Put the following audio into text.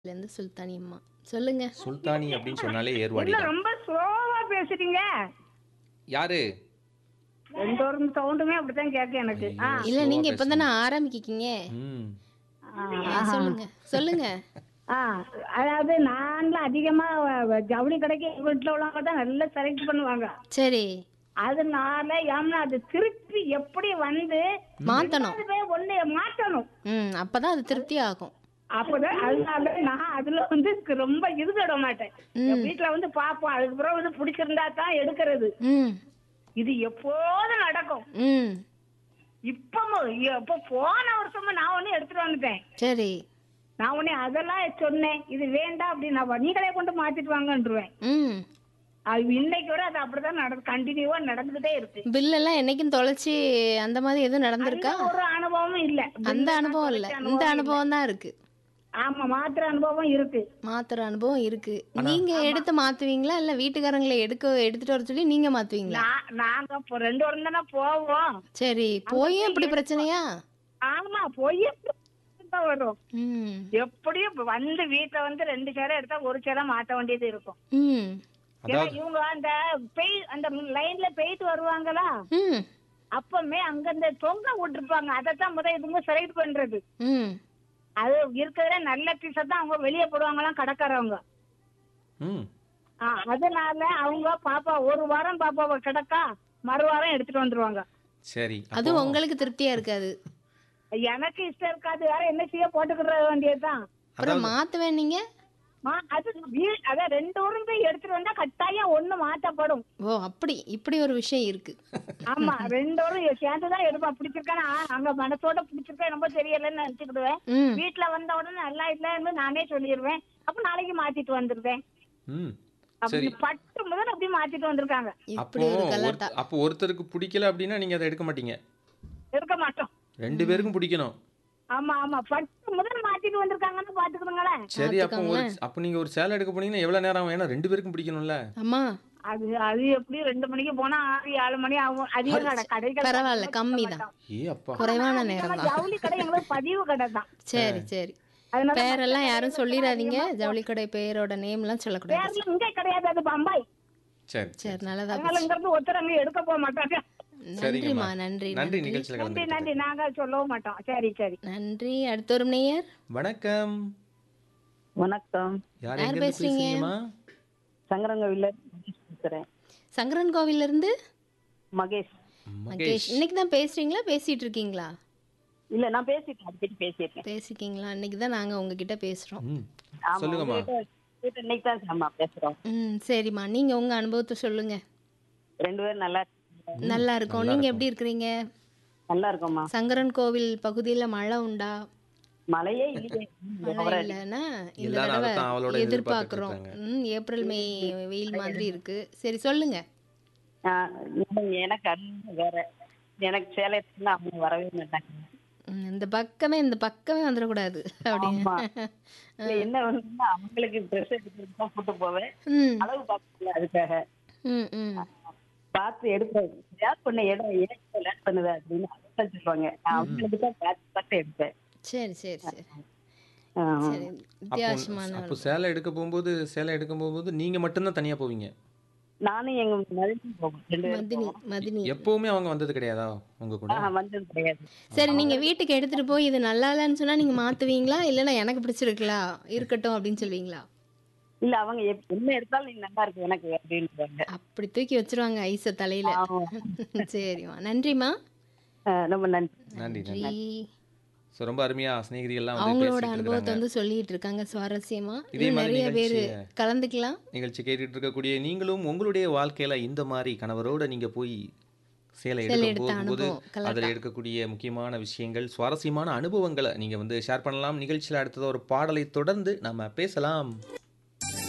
இருந்து சுல்தானி அம்மா சொல்லுங்க சுல்தானி அப்படின்னு சொன்னாலே ஏர்வாடி என்ன தான் ரொம்ப ஸ்லோவா பேசுறீங்க யாரு ரெண்டு ஒரு சவுண்டுமே அப்படித்தான் கேட்க எனக்கு ஆ, இல்ல slow-ஆ நீங்க பேசுங்க. இப்பதானே ஆரம்பிக்கிக்கீங்க ம் ஆ, ஆ, சொல்லுங்க சொல்லுங்க ஆ, அதாவது நான்லாம் அதிகமா வ- ஜவுளி கடைக்கு எங்க வீட்டுல உள்ளவங்க தான் நல்லா செலக்ட் பண்ணுவாங்க சரி அதனால ஏன்னா அது திருப்பி எப்படி வந்து மாத்தணும் ரெண்டாவது பேர் ஒண்ணு மாத்தணும் ம் அப்பதான் அது திருப்தி ஆகும் அப்பதான் அதனால நான் அதுல வந்து ரொம்ப இது விட மாட்டேன் என் வீட்டுல வந்து பாப்போம் அதுக்கு பிறகு வந்து பிடிச்சிருந்தா தான் எடுக்கிறது ம் இது எப்போதும் நடக்கும் ம் இப்பமும் இப்ப போன வருஷமும் நான் ஒண்ணு எடுத்துட்டு வந்துட்டேன் சரி நான் உடனே அதெல்லாம் சொன்னேன் இது வேண்டாம் அப்படின்னு நான் நீங்களே கொண்டு மாத்திட்டு வாங்கன்றுவேன் ம் அது இன்னைக்கு வரை அது அப்படிதான் நடந்து கண்டினியூவா நடந்துகிட்டே இருக்கு பில் எல்லாம் என்னைக்கும் தொலைச்சி அந்த மாதிரி எதுவும் நடந்திருக்கா அந்த ஒரு அனுபவமும் இல்ல அந்த அனுபவம் இல்ல இந்த அனுபவம் தான் இருக்கு ஆமா மாத்திர அனுபவம் இருக்கு மாத்துற அனுபவம் இருக்கு நீங்க எடுத்து மாத்துவீங்களா இல்ல வீட்டுக்காரங்களை எடுக்க எடுத்துட்டு வர சொல்லி நீங்க மாத்துவீங்களா நான் நாங்க இப்போ ரெண்டு வாரம் தானே போவோம் சரி போயும் இப்படி பிரச்சனையா ஆமா போய் தான் வரும் ம் எப்படியும் இப்ப வந்து வீட்டுல வந்து ரெண்டு சேரம் எடுத்தா ஒரு சேரம் மாத்த வேண்டியது இருக்கும் ம் ஏன்னா அதாவது இவங்க அந்த பெய் அந்த லைன்ல போயிட்டு வருவாங்களா ம் அப்பமே அங்க இந்த தொங்க விட்டுருப்பாங்க அதைத்தான் முத இதுங்க செலக்ட் பண்றது ம் அது இருக்கிறதுல நல்ல பீஸை தான் அவங்க வெளியே போடுவாங்களாம் கடைக்காரவங்க ம் ஆ, அதனால அவங்க பாப்பா ஒரு வாரம் பாப்பாவை கிடக்கா மறு வாரம் எடுத்துட்டு வந்துருவாங்க சரி அது அப்போ உங்களுக்கு திருப்தியா இருக்காது எனக்கு இஷ்டம் இருக்காது வேற என்ன செய்ய போட்டுக்கிற வேண்டியதுதான் அப்புறம் மாத்துவேன் நீங்க மா- அது வீ- அதான் ரெண்டு ஊரும் போய் எடுத்துட்டு வந்தா கட்டாயம் ஒண்ணு மாத்தப்படும் ஓ அப்படி இப்படி ஒரு விஷயம் இருக்கு ஆமா ரெண்டு ஊரும் சேர்ந்துதான் எடுப்பா பிடிச்சிருக்கானா அங்க மனசோட பிடிச்சிருக்கா ரொம்ப தெரியலன்னு நினைச்சுக்கிடுவேன் ம் வீட்டுல வந்த உடனே நல்லா இல்லைன்னு நானே சொல்லிடுவேன் அப்ப நாளைக்கு மாத்திட்டு வந்துருவேன் ம் அப்படி சரி பட்டு முதல் அப்படி மாத்திட்டு வந்திருக்காங்க இப்படி அப்போ ஒரு ஒரு- கலாட்டா அப்போ ஒருத்தருக்கு பிடிக்கல அப்படின்னா நீங்க அதை எடுக்க மாட்டீங்க இருக்க மாட்டோம் ரெண்டு பேருக்கும் பிடிக்கணும் ஆமா ஆமா பட்டு முதல் மாத்திட்டு வந்திருக்காங்கன்னு பாத்துக்கிடுங்களேன் சரி அப்போ ஒரு அப்போ நீங்க ஒரு சேலை எடுக்க போனீங்கன்னா எவ்வளவு நேரம் ஆகும் ஏன்னா ரெண்டு பேருக்கும் பிடிக்கணும்ல அம்மா அது அது எப்படி ரெண்டு மணிக்கு போனா ஆறு ஏழு மணி ஆகும் அதிக கடை கடைகள் பரவாயில்ல கம்மி தான் ஏ அப்பா குறைவான நேரம் தான் ஜவுளி கடை எங்களுக்கு பதிவு கடை தான் சரி சரி அதனால பேரெல்லாம் யாரும் சொல்லிடாதீங்க ஜவுளி கடை பேரோட நேம்லாம் சொல்லக்கூடாது பேர்ல இங்க கிடையாது அது பம்பாய் சரி சரி நல்லதா அதனால இங்க இருந்து ஒருத்தர் எடுக்க போக மாட்டாங்க நன்றிம்மா நன்றி நன்றி நன்றி நிகழ்ச்சியில் நன்றி கலந்து நன்றி நாங்க சொல்லவும் மாட்டோம் சரி சரி நன்றி அடுத்த ஒரு நேயர் வணக்கம் வணக்கம் யார் யார் எங்க இருந்து பேசுறீங்க? பேசுறீங்கம்மா சங்கரங்கோவில்ல பேசுறேன் சங்கரன் கோவில்ல இருந்து மகேஷ் மகேஷ் இன்னைக்கு தான் பேசுறீங்களா பேசிட்டு இருக்கீங்களா இல்ல நான் பேசிட்டேன் அடிக்கடி பேசியிருக்கேன் பேசிக்கீங்களா இன்னைக்கு தான் நாங்க உங்ககிட்ட பேசுறோம் ம் ஆமா, சொல்லுங்கம்மா உங்ககிட்ட- உங்ககிட்ட இன்னைக்கு தான் ஆமா பேசுறோம் ம் சரிம்மா நீங்க உங்க அனுபவத்தை சொல்லுங்க ரெண்டு பேரும் நல்லா இருக்கீங்க? நல்லா இருக்கோம் நீங்க எப்படி இருக்கிறீங்க நல்லா இருக்கோம்மா சங்கரன் கோவில் பகுதியில மழை உண்டா மழையே இல்லையே மழை இல்லைன்னா இந்த எல்லாரும் தடவை அதைத்தான் அவளோட எதிர்பார்க்கிறோம் எதிர்பார்த்துட்டு ம் ஏப்ரல் மே வெயில் மாதிரி இருக்கு சரி சொல்லுங்க ஆ, எனக்கு அது வேற எனக்கு சேலத்துல அவங்க வரவே மாட்டாங்க ம், இந்த பக்கமே இந்த பக்கமே வந்துடக்கூடாது அப்படின்னு ஆமா இல்ல, என்ன வந்து அவங்களுக்கு ட்ரெஸ் எடுத்துட்டு தான் கூட்டு போவேன் ம் அளவு பார்க்கல அதுக்காக ம் ம் பார்த்து எடுப்பேன் லேட் பண்ண இடம் ஏன் லேட் பண்ணுவ அப்படின்னு அதான் சொல்லுவாங்க நான் அவங்களுக்கு தான் பார்த்து பார்த்து எடுப்பேன் சரி சரி சரி ஆ, சரி வித்தியாசமான அப்போ சேலை எடுக்க போகும்போது சேலை எடுக்க போகும்போது நீங்க மட்டும்தான் தனியா போவீங்க நானும் எங்க மதினி போவோம் ரெண்டு பேரும் மதினி மதினி எப்பவுமே அவங்க வந்தது கிடையாதா உங்க கூட ஆஹ் வந்தது கிடையாது சரி நீங்க வீட்டுக்கு எடுத்துட்டு போய் இது நல்லா இல்லைன்னு சொன்னா நீங்க மாத்துவீங்களா இல்லைன்னா எனக்கு பிடிச்சிருக்கலாம் இருக்கட்டும் அப்படின்னு சொல்லுவீங்களா இல்ல அவங்க எப்- என்ன எடுத்தாலும் நீ நல்லா இருக்கு எனக்கு அப்படின்றாங்க அப்படி தூக்கி வச்சிருவாங்க ஐஸ தலையில ஆமா. சரிம்மா நன்றிம்மா ஆஹ் ரொம்ப நன்றி நன்றி நன்றி நன்றி ஸோ ரொம்ப அருமையா சிநேகிதிகள்லாம் வந்து அவங்களோட பேசிட்டு அனுபவத்தை இருக்காங்க வந்து சொல்லிட்டு இருக்காங்க சுவாரஸ்யமா இதே இன்னும் மாதிரி நிறைய பேர் நிகழ்ச்சியை- கலந்துக்கலாம் நிகழ்ச்சி கேட்டுட்டு இருக்கக்கூடிய நீங்களும் உங்களுடைய வாழ்க்கையில இந்த மாதிரி கணவரோட நீங்க போய் சேலை சேலை எடுக்க எடுத்த போகும்போது அனுபவம், கலாட்டா. அதில் எடுக்கக்கூடிய முக்கியமான விஷயங்கள் சுவாரஸ்யமான அனுபவங்களை நீங்க வந்து ஷேர் பண்ணலாம் நிகழ்ச்சியில் அடுத்தது ஒரு பாடலை தொடர்ந்து நம்ம பேசலாம்